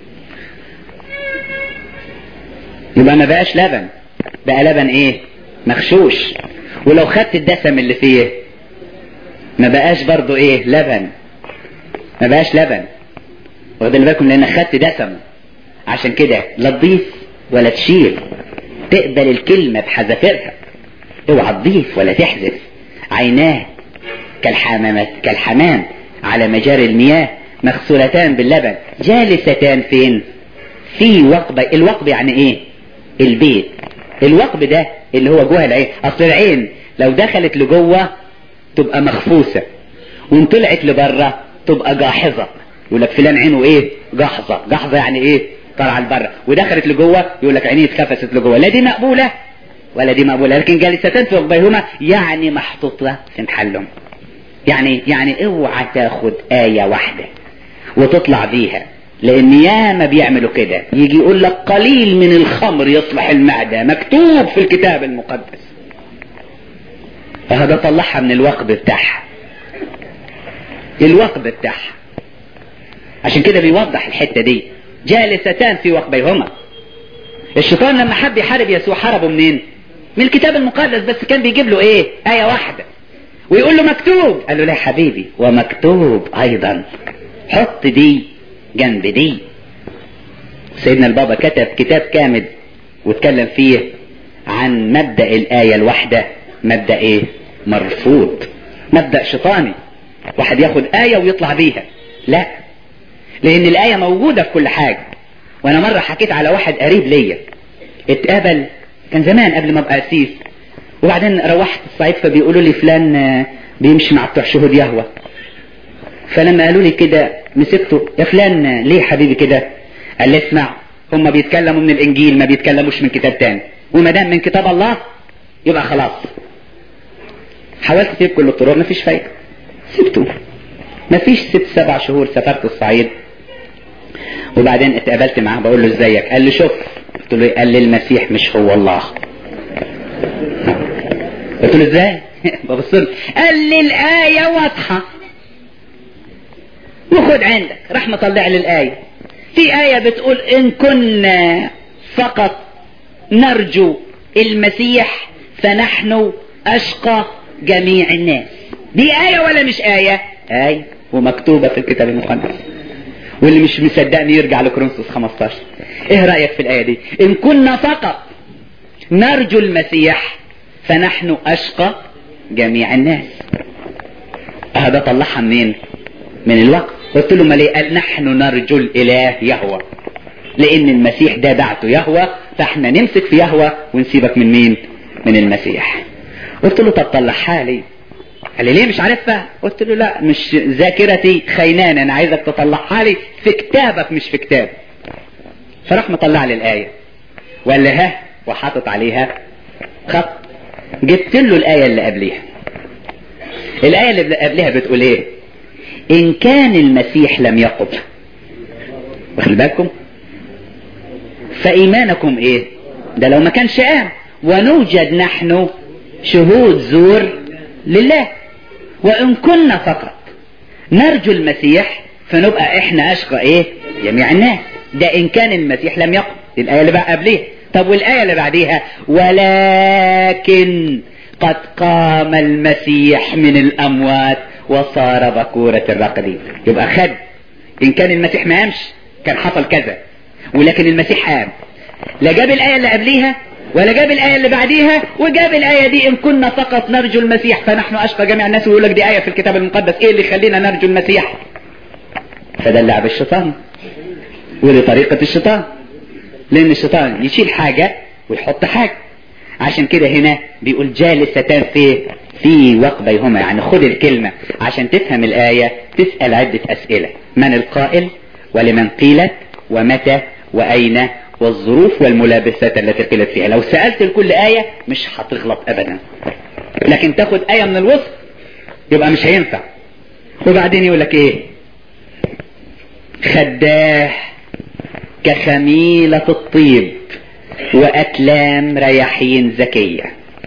يبقى ما بقاش لبن بقى لبن ايه مغشوش ولو خدت الدسم اللي فيه ما بقاش برضو ايه لبن ما بقاش لبن واخدين بالكم لان خدت دسم عشان كده لا تضيف ولا تشيل تقبل الكلمة بحذافيرها اوعى تضيف ولا تحذف عيناه كالحمامات كالحمام على مجاري المياه مغسولتان باللبن جالستان فين في وقبة الوقب يعني ايه البيت الوقب ده اللي هو جوه العين اصل العين لو دخلت لجوه تبقى مخفوسة وان طلعت لبره تبقى جاحظة يقول لك فلان عينه ايه جحظة جحظة يعني ايه طلع لبره ودخلت لجوه يقول لك عينيه اتكفست لجوه لا دي مقبولة ولا دي مقبولة لكن جالستان في عقبيهما يعني محطوطة في محلهم يعني يعني اوعى تاخد آية واحدة وتطلع بيها لان ياما بيعملوا كده يجي يقول لك قليل من الخمر يصلح المعدة مكتوب في الكتاب المقدس فهذا طلعها من الوقب بتاعها الوقب بتاعها عشان كده بيوضح الحتة دي جالستان في وقبيهما الشيطان لما حب يحارب يسوع حاربه منين من الكتاب المقدس بس كان بيجيب له ايه آية واحدة ويقول له مكتوب قال له لا يا حبيبي ومكتوب ايضا حط دي جنب دي سيدنا البابا كتب كتاب كامل واتكلم فيه عن مبدأ الآية الواحدة مبدأ ايه مرفوض مبدأ شيطاني واحد ياخد آية ويطلع بيها لا لان الآية موجودة في كل حاجة وانا مرة حكيت على واحد قريب ليا اتقابل كان زمان قبل ما ابقى اسيس وبعدين روحت الصعيد فبيقولوا لي فلان بيمشي مع بتوع شهود يهوى فلما قالوا لي كده مسكته يا فلان ليه حبيبي كده قال لي اسمع هم بيتكلموا من الانجيل ما بيتكلموش من كتاب تاني وما دام من كتاب الله يبقى خلاص حاولت اسيب كل الطرق مفيش فايده سبته مفيش ست سبع شهور سافرت الصعيد وبعدين اتقابلت معاه بقول له ازيك قال لي شوف قلت له قال لي المسيح مش هو الله قلت له ازاي ببص له قال لي الايه واضحه وخد عندك راح مطلع لي الايه في ايه بتقول ان كنا فقط نرجو المسيح فنحن اشقى جميع الناس دي ايه ولا مش ايه ايه ومكتوبه في الكتاب المقدس واللي مش مصدقني يرجع لكورنثوس 15 ايه رايك في الايه دي ان كنا فقط نرجو المسيح فنحن اشقى جميع الناس هذا طلعها منين من الوقت قلت له ما ليه قال نحن نرجو الاله يهوى لان المسيح ده دعته يهوى فاحنا نمسك في يهوى ونسيبك من مين من المسيح قلت له طب طلعها لي قال لي ليه مش عارفها قلت له لا مش ذاكرتي خينان انا عايزك تطلعها لي في كتابك مش في كتاب فراح مطلع لي الايه وقال لي ها وحاطط عليها خط جبت له الايه اللي قبليها الايه اللي قبلها بتقول ايه ان كان المسيح لم يقم واخد بالكم فايمانكم ايه ده لو ما كانش قام ونوجد نحن شهود زور لله وان كنا فقط نرجو المسيح فنبقى احنا اشقى ايه جميع الناس ده ان كان المسيح لم يقم الايه اللي بقى قبليها طب والايه اللي بعديها ولكن قد قام المسيح من الاموات وصار بكورة الرقدين يبقى خد ان كان المسيح ما قامش كان حصل كذا ولكن المسيح قام لا جاب الايه اللي قبليها ولا جاب الآية اللي بعديها وجاب الآية دي إن كنا فقط نرجو المسيح فنحن أشقى جميع الناس ويقول لك دي آية في الكتاب المقدس إيه اللي يخلينا نرجو المسيح فده لعب الشيطان ودي طريقة الشيطان لأن الشيطان يشيل حاجة ويحط حاجة عشان كده هنا بيقول جالستان في في وقبيهما يعني خد الكلمة عشان تفهم الآية تسأل عدة أسئلة من القائل ولمن قيلت ومتى وأين والظروف والملابسات التي قيلت فيها لو سألت لكل آية مش هتغلط أبدا لكن تاخد آية من الوصف يبقى مش هينفع وبعدين يقول لك ايه خداه كخميلة الطيب وأكلام رياحين زكية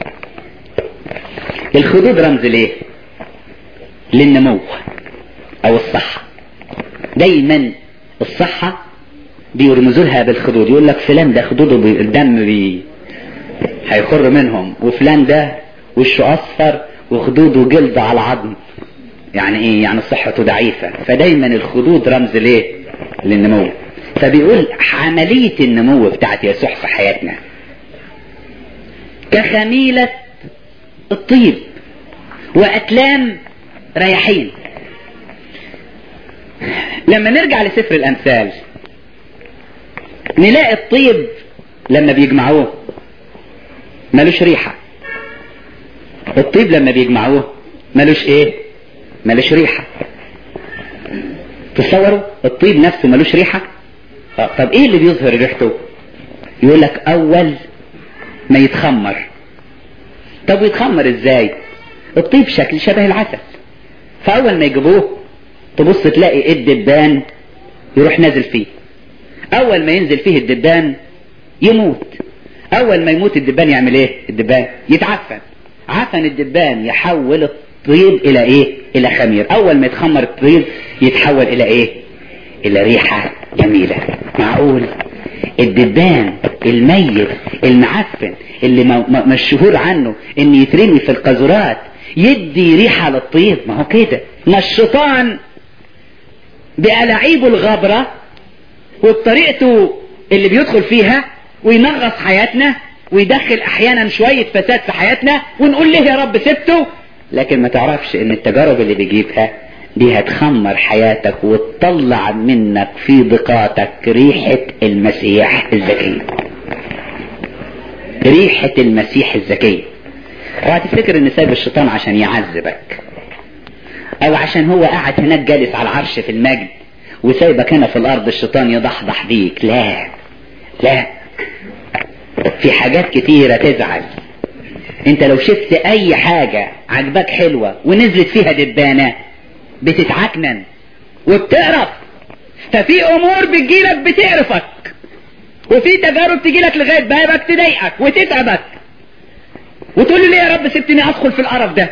الخدود رمز ليه للنمو او الصحة دايما الصحة بيرمزوا لها بالخدود يقول لك فلان ده خدوده بي الدم بي هيخر منهم وفلان ده وشه اصفر وخدوده جلد على العظم يعني ايه يعني صحته ضعيفة فدايما الخدود رمز ليه للنمو فبيقول عملية النمو بتاعت يسوع في حياتنا كخميلة الطيب وأكلام رياحين لما نرجع لسفر الأمثال نلاقي الطيب لما بيجمعوه ملوش ريحة الطيب لما بيجمعوه ملوش ايه ملوش ريحة تصوروا الطيب نفسه ملوش ريحة آه، طب ايه اللي بيظهر ريحته يقول لك اول ما يتخمر طب ويتخمر ازاي الطيب شكل شبه العسل فاول ما يجيبوه تبص تلاقي الدبان يروح نازل فيه اول ما ينزل فيه الدبان يموت اول ما يموت الدبان يعمل ايه الدبان يتعفن عفن الدبان يحول الطيب الى ايه الى خمير اول ما يتخمر الطيب يتحول الى ايه الى ريحة جميلة معقول الدبان الميت المعفن اللي مشهور عنه ان يترمي في القاذورات يدي ريحة للطيب ما هو كده ما الشيطان بألاعيبه الغبرة وبطريقته اللي بيدخل فيها وينغص حياتنا ويدخل احيانا شوية فساد في حياتنا ونقول ليه يا رب سبته لكن ما تعرفش ان التجارب اللي بيجيبها دي هتخمر حياتك وتطلع منك في بقاتك ريحة المسيح الزكي ريحة المسيح الزكي وهتفتكر ان سايب الشيطان عشان يعذبك او عشان هو قاعد هناك جالس على العرش في المجد وسايبك هنا في الارض الشيطان يضحضح بيك لا لا في حاجات كتيرة تزعل انت لو شفت اي حاجة عجبك حلوة ونزلت فيها دبانة بتتعكنن وبتقرف ففي امور بتجيلك بتقرفك وفي تجارب تجيلك لغاية بابك تضايقك وتتعبك وتقول لي ليه يا رب سبتني ادخل في القرف ده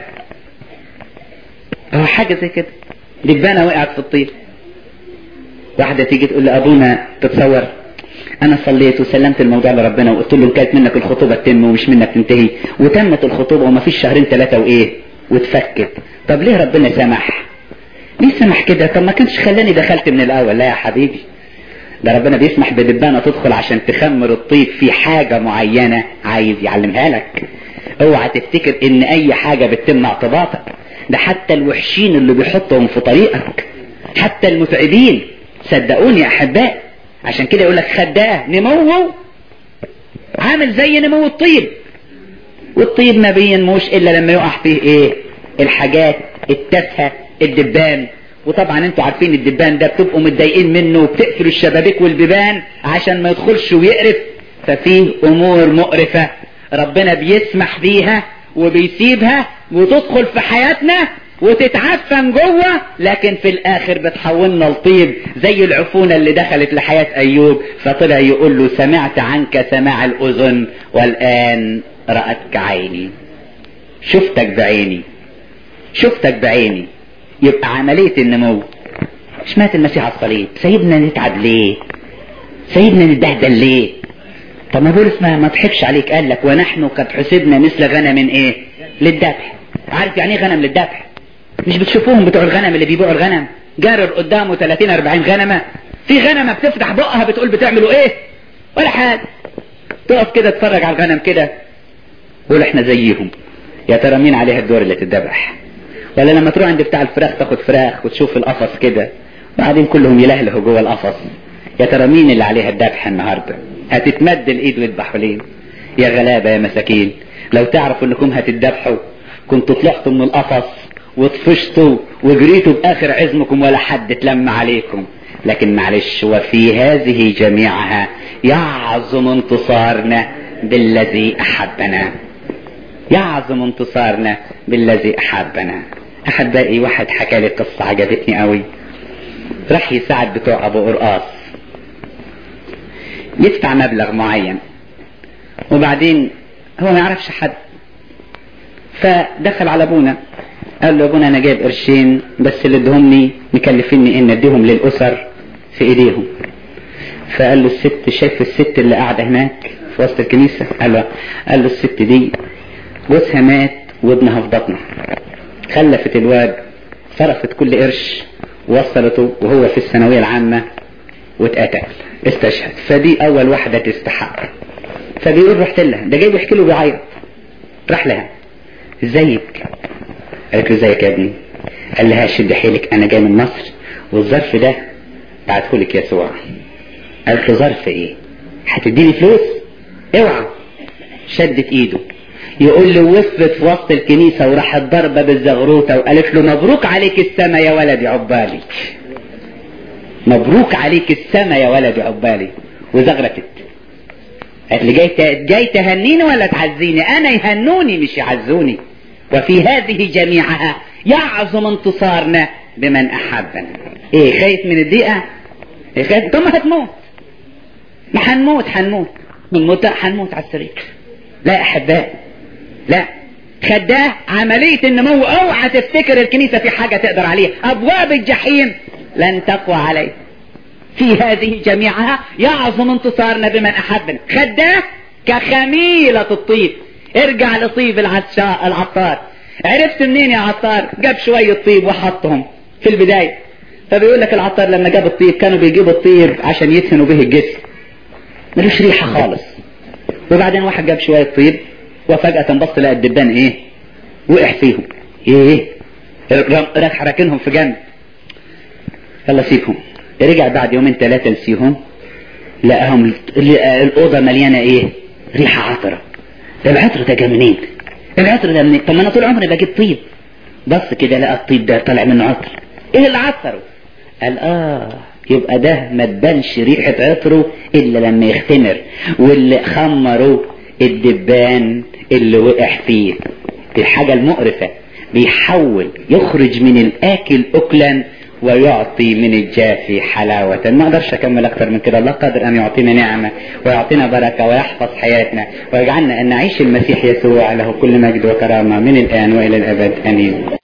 اه حاجة زي كده دبانة وقعت في الطين واحدة تيجي تقول لأبونا تتصور أنا صليت وسلمت الموضوع لربنا وقلت له إن كانت منك الخطوبة تتم ومش منك تنتهي وتمت الخطوبة وما فيش شهرين ثلاثة وإيه واتفكت طب ليه ربنا سمح؟ ليه سمح كده؟ طب ما كانش خلاني دخلت من الأول لا يا حبيبي ده ربنا بيسمح بدبانة تدخل عشان تخمر الطيب في حاجة معينة عايز يعلمها لك اوعى تفتكر ان اي حاجة بتمنع ارتباطك ده حتى الوحشين اللي بيحطهم في طريقك حتى المتعبين صدقوني يا احبائي عشان كده يقول لك خداه نموه عامل زي نمو الطيب والطيب ما بينموش الا لما يقع فيه ايه الحاجات التافهه الدبان وطبعا انتوا عارفين الدبان ده بتبقوا متضايقين منه وبتقفلوا الشبابيك والبيبان عشان ما يدخلش ويقرف ففيه امور مقرفه ربنا بيسمح بيها وبيسيبها وتدخل في حياتنا وتتعفن جوه لكن في الاخر بتحولنا لطيب زي العفونة اللي دخلت لحياة ايوب فطلع يقول له سمعت عنك سماع الاذن والان رأتك عيني شفتك بعيني شفتك بعيني يبقى عملية النمو مش مات المسيح على الصليب سيدنا نتعب ليه سيدنا نتبهدل ليه طب ما بولس ما ما ضحكش عليك قال لك ونحن قد حسبنا مثل غنم ايه للذبح عارف يعني ايه غنم للذبح مش بتشوفوهم بتوع الغنم اللي بيبيعوا الغنم جارر قدامه 30 40 غنمه في غنمه بتفتح بقها بتقول بتعملوا ايه ولا حاجه تقف كده تتفرج على الغنم كده قول احنا زيهم يا ترى مين عليها الدور اللي تتذبح ولا لما تروح عند بتاع الفراخ تاخد فراخ وتشوف القفص كده وبعدين كلهم يلهلهوا جوه القفص يا ترى مين اللي عليها الذبح النهارده هتتمد الايد ويذبحوا ليه يا غلابة يا مساكين لو تعرفوا انكم هتتذبحوا كنتوا طلعتوا من القفص وطفشتوا وجريتوا باخر عزمكم ولا حد اتلم عليكم لكن معلش وفي هذه جميعها يعظم انتصارنا بالذي احبنا يعظم انتصارنا بالذي احبنا احبائي واحد حكى لي قصة عجبتني قوي راح يساعد بتوع ابو قرقاص يدفع مبلغ معين وبعدين هو ما يعرفش حد فدخل على ابونا قال له يا ابونا انا جايب قرشين بس اللي ادهم لي مكلفيني ان اديهم للاسر في ايديهم فقال له الست شايف الست اللي قاعده هناك في وسط الكنيسه قال له قال له الست دي جوزها مات وابنها في بطنها خلفت الواد صرفت كل قرش وصلته وهو في الثانويه العامه واتقتل استشهد فدي اول واحده تستحق فبيقول رحت لها ده جاي بيحكي له بيعيط راح لها ازيك قالت له ازيك يا ابني قال لها شد حيلك انا جاي من مصر والظرف ده بعته لك يسوع قالت له ظرف ايه هتديني فلوس اوعى شدت ايده يقول له وقفت في وسط الكنيسه وراحت ضربه بالزغروطه وقالت له مبروك عليك السما يا ولدي عقبالي مبروك عليك السما يا ولدي عقبالي وزغرتت قالت لي جاي جاي تهنيني ولا تعزيني انا يهنوني مش يعزوني وفي هذه جميعها يعظم انتصارنا بمن احبنا ايه خايف من الضيقه ايه خايف طب ما هتموت ما هنموت هنموت بنموت هنموت على السرير لا احبائي لا خداه عملية النمو اوعى تفتكر الكنيسة في حاجة تقدر عليها ابواب الجحيم لن تقوى عليه في هذه جميعها يعظم انتصارنا بمن احبنا خداه كخميلة الطيب ارجع لطيب العشاء العطار عرفت منين يا عطار جاب شوية طيب وحطهم في البداية فبيقول لك العطار لما جاب الطيب كانوا بيجيبوا الطيب عشان يدهنوا به الجسم ملوش ريحة خالص وبعدين واحد جاب شوية طيب وفجأة بص لقى الدبان ايه وقع فيهم ايه راح راكنهم في جنب يلا سيبهم رجع بعد يومين ثلاثة لسيهم لقاهم الأوضة مليانة ايه ريحة عطرة ده العطر ده جه منين العطر ده منين طب ما انا طول عمري بجيب طيب بص كده لقى الطيب ده طالع منه عطر ايه اللي عطره قال اه يبقى ده ما تبانش ريحة عطره الا لما يختمر واللي خمره الدبان اللي وقع فيه الحاجة المقرفة بيحول يخرج من الاكل اكلا ويعطي من الجافي حلاوة ما اقدرش اكمل اكتر من كده الله قادر ان يعطينا نعمة ويعطينا بركة ويحفظ حياتنا ويجعلنا ان نعيش المسيح يسوع له كل مجد وكرامة من الان والى الابد امين